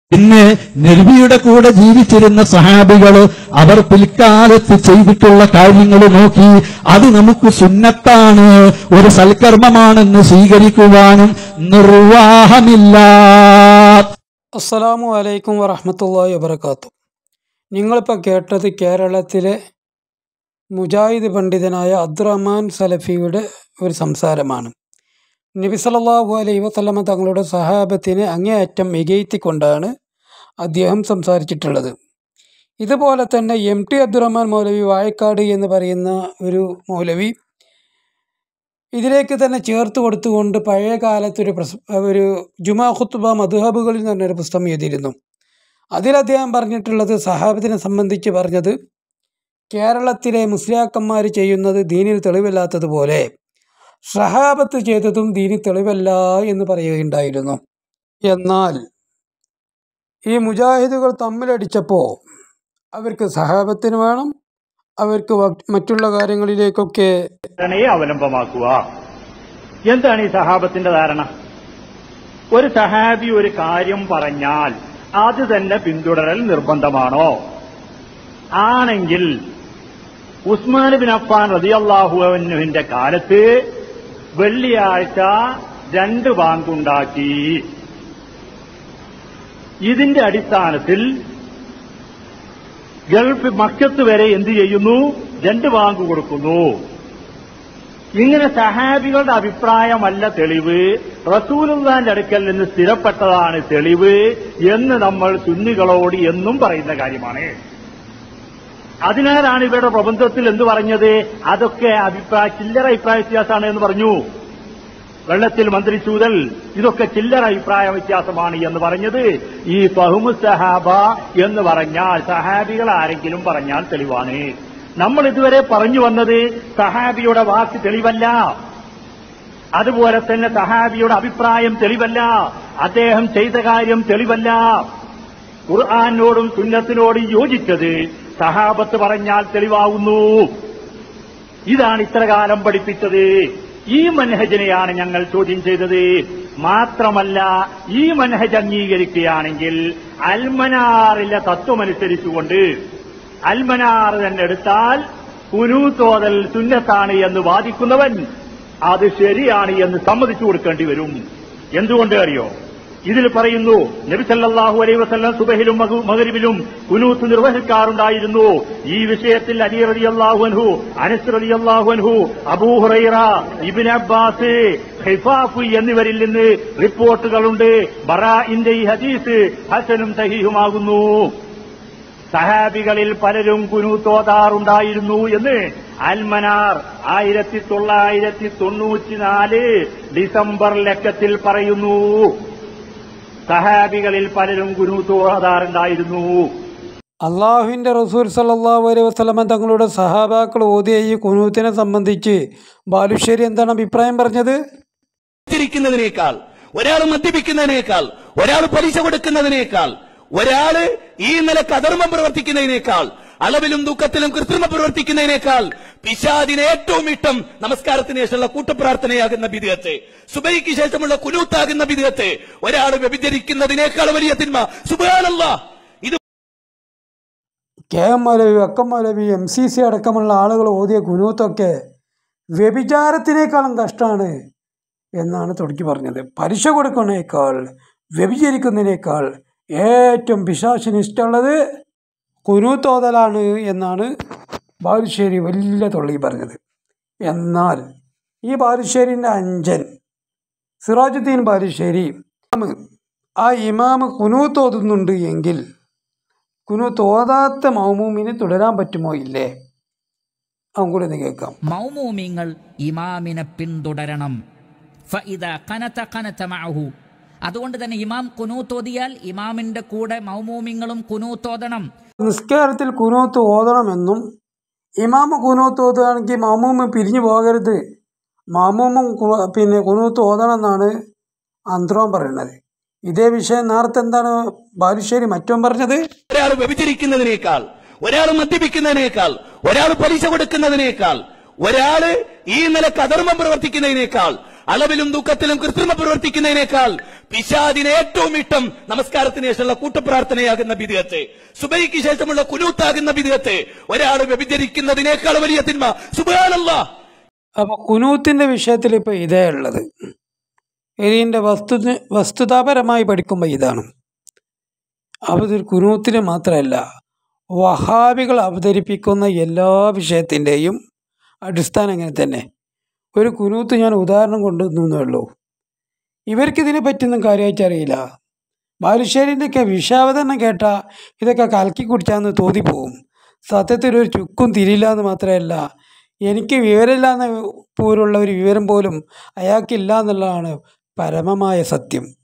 പിന്നെ നബിയുടെ കൂടെ ജീവിച്ചിരുന്ന സഹാബികള് അവർ പിൽക്കാലത്ത് ചെയ്തിട്ടുള്ള കാര്യങ്ങൾ നോക്കി അത് നമുക്ക് സുന്നത്താണ് ഒരു സൽക്കർമ്മമാണെന്ന് സ്വീകരിക്കുവാനും നിർവാഹമില്ല അസ്സലാമു അലൈക്കും വറഹമത്തല്ലാഹി വബർക്കാത്തു നിങ്ങളിപ്പോൾ കേട്ടത് കേരളത്തിലെ മുജാഹിദ് പണ്ഡിതനായ അബ്ദുറഹ്മാൻ സലഫിയുടെ ഒരു സംസാരമാണ് നബി സല്ലല്ലാഹു അലൈഹി വസല്ലമ തങ്ങളുടെ സഹാബത്തിനെ അങ്ങേയറ്റം മികയറ്റിക്കൊണ്ടാണ് അദ്ദേഹം സംസാരിച്ചിട്ടുള്ളത് ഇതുപോലെ തന്നെ എം ടി അബ്ദുറഹ്മാൻ മൗലവി വാഴക്കാട് എന്ന് പറയുന്ന ഒരു മൗലവി ഇതിലേക്ക് തന്നെ ചേർത്ത് കൊടുത്തുകൊണ്ട് പഴയ കാലത്തൊരു പ്രസ് ഒരു ജുമാ ഖുത്തുബ മധുഹബുകളിൽ എന്ന് പറഞ്ഞൊരു പുസ്തകം എഴുതിയിരുന്നു അതിൽ അദ്ദേഹം പറഞ്ഞിട്ടുള്ളത് സഹാബത്തിനെ സംബന്ധിച്ച് പറഞ്ഞത് കേരളത്തിലെ മുസ്ലിയാക്കന്മാർ ചെയ്യുന്നത് ദീനിൽ തെളിവില്ലാത്തതുപോലെ സഹാബത്ത് ചെയ്തതും ദീനിൽ തെളിവല്ല എന്ന് പറയുകയുണ്ടായിരുന്നു എന്നാൽ ഈ മുജാഹിദുകൾ തമ്മിലടിച്ചപ്പോൾ അവർക്ക് സഹാബത്തിന് വേണം അവർക്ക് വ- മറ്റുള്ള കാര്യങ്ങളിലേക്കൊക്കെ ധാരണയെ അവലംബമാക്കുക എന്താണ് ഈ സഹാബത്തിന്റെ ധാരണ ഒരു സഹാബി ഒരു കാര്യം പറഞ്ഞാൽ അത് തന്നെ പിന്തുടരൽ നിർബന്ധമാണോ ആണെങ്കിൽ ഉസ്മാൻ ബിൻ അഫ്ഫാൻ റതിയല്ലാഹുവിന്റെ കാലത്ത് വെള്ളിയാഴ്ച രണ്ട് ബാങ്കുണ്ടാക്കി ഇതിന്റെ അടിസ്ഥാനത്തിൽ ഗൾഫ് മക്കത്ത് വരെ എന്ത് ചെയ്യുന്നു രണ്ട് ബാങ്ക് കൊടുക്കുന്നു ഇങ്ങനെ സഹാബികളുടെ അഭിപ്രായമല്ല തെളിവ് റസൂലുള്ളാന്റെ അടുക്കൽ നിന്ന് സ്ഥിരപ്പെട്ടതാണ് തെളിവ് എന്ന് നമ്മൾ സുന്നികളോട് എന്നും പറയുന്ന കാര്യമാണ് അതിനാലാണ് ഇവരുടെ പ്രബന്ധത്തിൽ എന്ത് പറഞ്ഞത് അതൊക്കെ അഭിപ്രായ ചില്ലറ അഭിപ്രായ വ്യത്യാസമാണ് എന്ന് പറഞ്ഞു വെള്ളത്തിൽ മന്ത്രിച്ചൂതൽ ഇതൊക്കെ ചില്ലറ അഭിപ്രായ വ്യത്യാസമാണ് എന്ന് പറഞ്ഞത് ഈ ഫഹുമു സഹാബ എന്ന് പറഞ്ഞാൽ സഹാബികൾ ആരെങ്കിലും പറഞ്ഞാൽ തെളിവാണ് നമ്മൾ ഇതുവരെ പറഞ്ഞു വന്നത് സഹാബിയുടെ വാക്ക് തെളിവല്ല അതുപോലെ തന്നെ സഹാബിയുടെ അഭിപ്രായം തെളിവല്ല അദ്ദേഹം ചെയ്ത കാര്യം തെളിവല്ല ഖുർആാനോടും സുന്നത്തിനോടും യോജിച്ചത് സഹാബത്ത് പറഞ്ഞാൽ തെളിവാകുന്നു ഇതാണ് ഇത്രകാലം പഠിപ്പിച്ചത് ഈ മൻഹജിനെയാണ് ഞങ്ങൾ ചോദ്യം ചെയ്തത് മാത്രമല്ല ഈ മൻഹജ് അംഗീകരിക്കുകയാണെങ്കിൽ അൽമനാറിലെ തത്വമനുസരിച്ചുകൊണ്ട് അൽമനാർ തന്നെ എടുത്താൽ കുനൂത്തോതൽ സുന്നത്താണ് എന്ന് വാദിക്കുന്നവൻ അത് ശരിയാണ് എന്ന് സമ്മതിച്ചു കൊടുക്കേണ്ടി വരും എന്തുകൊണ്ട് അറിയോ ഇതിൽ പറയുന്നു നബി സല്ലല്ലാഹു അലൈഹി വസല്ലം സുബഹിലും മഗ- മഗ്രിബിലും കുനൂത്ത് നിർവഹിക്കാറുണ്ടായിരുന്നു ഈ വിഷയത്തിൽ അലി റളിയല്ലാഹു അൻഹു അനസ് റളിയല്ലാഹു അൻഹു അബൂ ഹുറൈറ ഇബ്നു അബ്ബാസ് ഹിഫാഫ് എന്നിവരിൽ നിന്ന് റിപ്പോർട്ടുകളുണ്ട് ബറാഇന്റെ ഈ ഹദീസ് ഹസനും സഹീഹുമാകുന്നു സഹാബികളിൽ പലരും കുനൂത്തോതാറുണ്ടായിരുന്നു എന്ന് അൽമനാർ ആയിരത്തി തൊള്ളായിരത്തി തൊണ്ണൂറ്റിനാല് ഡിസംബർ ലക്കത്തിൽ പറയുന്നു സഹാബികളിൽ പലരും കുനൂത്തോതാറുണ്ടായിരുന്നു അള്ളാഹുവിൻ്റെ റസൂൽ സല്ലല്ലാഹു അലൈഹി വസല്ലമ തങ്ങളുടെ സഹാബാക്കൾ ഓതിയ ഈ കുനൂത്തിനെ സംബന്ധിച്ച് ബാലുശ്ശേരി എന്താണ് അഭിപ്രായം പറഞ്ഞത് ിരിക്കുന്നതിനേക്കാൾ ഒരാൾ മദ്യപിക്കുന്നതിനേക്കാൾ ഒരാൾ പലിശ കൊടുക്കുന്നതിനേക്കാൾ ഒരാള് ഈ നിലക്ക് അധർമ്മം പ്രവർത്തിക്കുന്നതിനേക്കാൾ അളവിലും ദുഃഖത്തിലും കൃത്രിമം പ്രവർത്തിക്കുന്നതിനേക്കാൾ പിശാദിന് ഏറ്റവും ഇഷ്ടം നമസ്കാരത്തിന് ശേഷമുള്ള കൂട്ടപ്രാർത്ഥനയാകുന്ന ബിദുഹത്ത് സുബൈക്ക് ശേഷമുള്ള കുനൂത്താകുന്ന ബിദുഹത്ത് ഒരാൾ വ്യഭിചരിക്കുന്നതിനേക്കാൾ വലിയ തിന്മ സുബാനല്ല ഇത് കെ എം മൗലവി അക്കം മൗലവി എം സി സി അടക്കമുള്ള ആളുകൾ ഓതിയ കുനൂത്തൊക്കെ വ്യഭിചാരത്തിനേക്കാളും കഷ്ടമാണ് എന്നാണ് തുടക്കി പറഞ്ഞത് പലിശ കൊടുക്കുന്നതിനേക്കാൾ വ്യഭിചരിക്കുന്നതിനേക്കാൾ ഏറ്റവും പിശാശിന് ഇഷ്ടമുള്ളത് കുനൂത്തോതലാണ് എന്നാണ് ബാലുശ്ശേരി വലിയ തൊള്ളി പറഞ്ഞത് എന്നാൽ ഈ ബാലുശ്ശേരിൻ്റെ അഞ്ചൻ സിറാജുദ്ദീൻ ബാലുശ്ശേരി ഇമാമ്, ആ ഇമാമ് കുനൂത്തോതുന്നുണ്ട് എങ്കിൽ കുനൂത്ത് ഓതാത്ത മൗമൂമിന് തുടരാൻ പറ്റുമോ ഇല്ലേ അവൻ കൂടെ ഒന്ന് കേൾക്കാം മൗമൂമിങ്ങൾ ഇമാമിനെ പിന്തുടരണം ഫഇദ കനത കനത മഅഹു അതുകൊണ്ട് തന്നെ ഇമാം കുനൂത്തോതിയാൽ ഇമാമിന്റെ കൂടെ മൗമൂമിങ്ങളും കുനൂത്തോതണം നിസ്കാരത്തിൽ കുനൂത്ത് ഓതണമെന്നും ഇമാമ് കുനൂത്ത് ഓതുകയാണെങ്കിൽ മാമൂമ് പിരിഞ്ഞു പോകരുത് മാമൂമും കു- പിന്നെ കുനൂത്ത് ഓതണം എന്നാണ് അന്ത്രോൻ പറയുന്നത് ഇതേ വിഷയം നേരത്തെ എന്താണ് ബാലുശ്ശേരി മറ്റോൻ പറഞ്ഞത് ഒരാൾ വ്യഭിചരിക്കുന്നതിനേക്കാൾ ഒരാൾ മദ്യപിക്കുന്നതിനേക്കാൾ ഒരാൾ പലിശ കൊടുക്കുന്നതിനേക്കാൾ ഒരാള് ഈ നിലക്ക് അധർമ്മം പ്രവർത്തിക്കുന്നതിനേക്കാൾ അളവിലും തൂക്കത്തിലും കൃത്രിമ പ്രവർത്തിക്കുന്നതിനേക്കാൾ പിശാദിന് ഏറ്റവും ഇഷ്ടം നമസ്കാരത്തിന് ശേഷമുള്ള കൂട്ടപ്രാർത്ഥനയാകുന്ന വിധേയത്തെ സുബൈക്ക് ശേഷമുള്ള കുനൂത്താകുന്ന വിധേയത്തെ ഒരാൾ വ്യഭിചരിക്കുന്നതിനേക്കാൾ വലിയ തിന്മ സുബാനല്ല അപ്പോൾ കുനൂത്തിൻ്റെ വിഷയത്തിൽ ഇപ്പോൾ ഇതേ ഉള്ളത് ഇതിൻ്റെ വസ്തു വസ്തുതാപരമായി പഠിക്കുമ്പോൾ ഇതാണ് അവതൊരു കുനൂത്തിന് മാത്രമല്ല വഹാബികൾ അവതരിപ്പിക്കുന്ന എല്ലാ വിഷയത്തിൻ്റെയും അടിസ്ഥാനം അങ്ങനെ തന്നെ ഒരു കുനൂത്ത് ഞാൻ ഉദാഹരണം കൊണ്ടുവന്നേ ഉള്ളൂ ഇവർക്കിതിനെ പറ്റിയൊന്നും കാര്യമായിട്ട് അറിയില്ല ബാലുശ്ശേരിൻ്റെയൊക്കെ വിഷാവതരണം കേട്ടാൽ ഇതൊക്കെ കലക്കി കുടിച്ചാന്ന് തോന്നിപ്പോവും സത്യത്തിൽ ഒരു ചുക്കും തിരിയില്ല എന്ന് മാത്രമല്ല എനിക്ക് വിവരമില്ല എന്ന പോലുള്ള ഒരു വിവരം പോലും അയാൾക്കില്ല എന്നുള്ളതാണ് പരമമായ സത്യം